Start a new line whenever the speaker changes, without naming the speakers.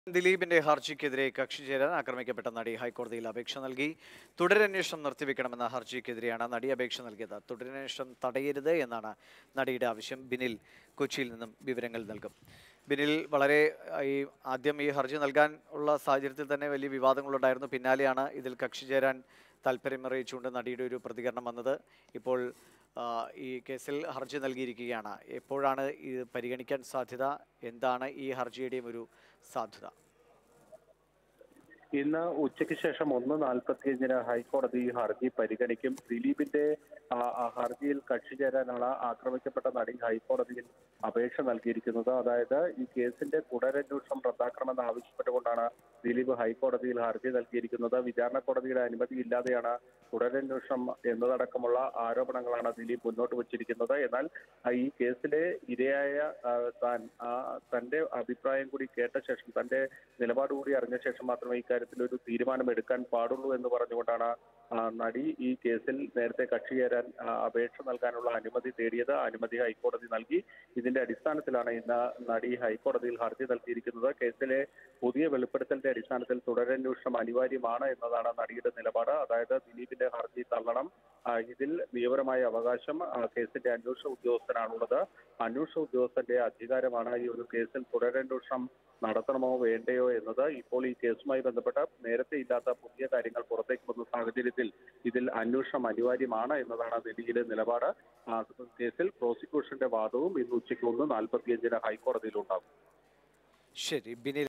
ദിലീപിന്റെ ഹർജിക്കെതിരെ കക്ഷി ചേരാൻ ആക്രമിക്കപ്പെട്ട നടി ഹൈക്കോടതിയിൽ അപേക്ഷ നൽകി തുടരന്വേഷണം നിർത്തിവെക്കണമെന്ന ഹർജിക്കെതിരെയാണ് നടി അപേക്ഷ നൽകിയത് തുടരന്വേഷണം തടയരുത് എന്നാണ് നടിയുടെ ആവശ്യം ബിനിൽ കൊച്ചിയിൽ നിന്നും വിവരങ്ങൾ നൽകും ബിനിൽ വളരെ ആ, ഈ ആദ്യം ഈ ഹർജി നൽകാൻ ഉള്ള സാഹചര്യത്തിൽ തന്നെ വലിയ വിവാദങ്ങളുണ്ടായിരുന്നു പിന്നാലെയാണ് ഇതിൽ കക്ഷി ചേരാൻ താല്പര്യമറിയിച്ചുകൊണ്ട് നടിയുടെ ഒരു പ്രതികരണം വന്നത് ഇപ്പോൾ ആ, ഈ കേസിൽ ഹർജി നൽകിയിരിക്കുകയാണ് എപ്പോഴാണ് ഇത് പരിഗണിക്കാൻ സാധ്യത എന്താണ് ഈ ഹർജിയുടെയും ഒരു സാധ്യത
ഇന്ന് ഉച്ചയ്ക്ക് ശേഷം ഒന്ന് നാൽപ്പത്തിയഞ്ചിന് ഹൈക്കോടതി ഈ ഹർജി പരിഗണിക്കും ദിലീപിന്റെ ആ, ആ ഹർജിയിൽ കക്ഷി ചേരാനുള്ള ആക്രമിക്കപ്പെട്ട നടി ഹൈക്കോടതിയിൽ അപേക്ഷ നൽകിയിരിക്കുന്നത് അതായത് ഈ കേസിന്റെ തുടരന്വേഷണം റദ്ദാക്കണമെന്ന് ആവശ്യപ്പെട്ടുകൊണ്ടാണ് ദിലീപ് ഹൈക്കോടതിയിൽ ഹർജി നൽകിയിരിക്കുന്നത് വിചാരണ കോടതിയുടെ അനുമതി ഇല്ലാതെയാണ് തുടരന്വേഷണം എന്നതടക്കമുള്ള ആരോപണങ്ങളാണ് ദിലീപ് മുന്നോട്ട് വച്ചിരിക്കുന്നത് എന്നാൽ ആ, ഈ കേസിലെ ഇരയായ ആ, താൻ ആ, തന്റെ അഭിപ്രായം കൂടി കേട്ട ശേഷം തന്റെ നിലപാട് കൂടി അറിഞ്ഞ ശേഷം മാത്രമേ ഇക്കാര്യത്തിൽ ഒരു തീരുമാനം എടുക്കാൻ പാടുള്ളൂ എന്ന് പറഞ്ഞുകൊണ്ടാണ് ആ, നടി ഈ കേസിൽ നേരത്തെ കക്ഷി ചേരാൻ ആ, അപേക്ഷ നൽകാനുള്ള അനുമതി തേടിയത് അനുമതി ഹൈക്കോടതി നൽകി ഇതിന്റെ അടിസ്ഥാനത്തിലാണ് ഇന്ന് നടി ഹൈക്കോടതിയിൽ ഹർജി നൽകിയിരിക്കുന്നത് കേസിലെ പുതിയ വെളിപ്പെടുത്തലിന്റെ അടിസ്ഥാനത്തിൽ തുടരന്വേഷണം അനിവാര്യമാണ് എന്നതാണ് നടിയുടെ നിലപാട് അതായത് ദിലീപിന്റെ ഹർജി തള്ളണം ആ, ഇതിൽ നിയമപരമായ അവകാശം ആ, കേസിന്റെ അന്വേഷണ ഉദ്യോഗസ്ഥനാണുള്ളത് അന്വേഷണ ഉദ്യോഗസ്ഥന്റെ അധികാരമാണ് ഈ ഒരു കേസിൽ തുടരന്വേഷണം നടത്തണമോ വേണ്ടയോ എന്നത് ഇപ്പോൾ ഈ കേസുമായി ബന്ധപ്പെട്ട നേരത്തെ ഇല്ലാത്ത പുതിയ കാര്യങ്ങൾ പുറത്തേക്ക് വന്ന സാഹചര്യത്തിൽ ഇതിൽ അന്വേഷണം അനിവാര്യമാണ് എന്നതാണ് ദില്ലിയിലെ നിലപാട് ആ, കേസിൽ പ്രോസിക്യൂഷന്റെ വാദവും ഇന്ന് ഉച്ചയ്ക്ക് ഒന്ന് നാൽപ്പത്തിയഞ്ചിന് ഹൈക്കോടതിയിൽ ഉണ്ടാകും
ശരി ബിനിൽ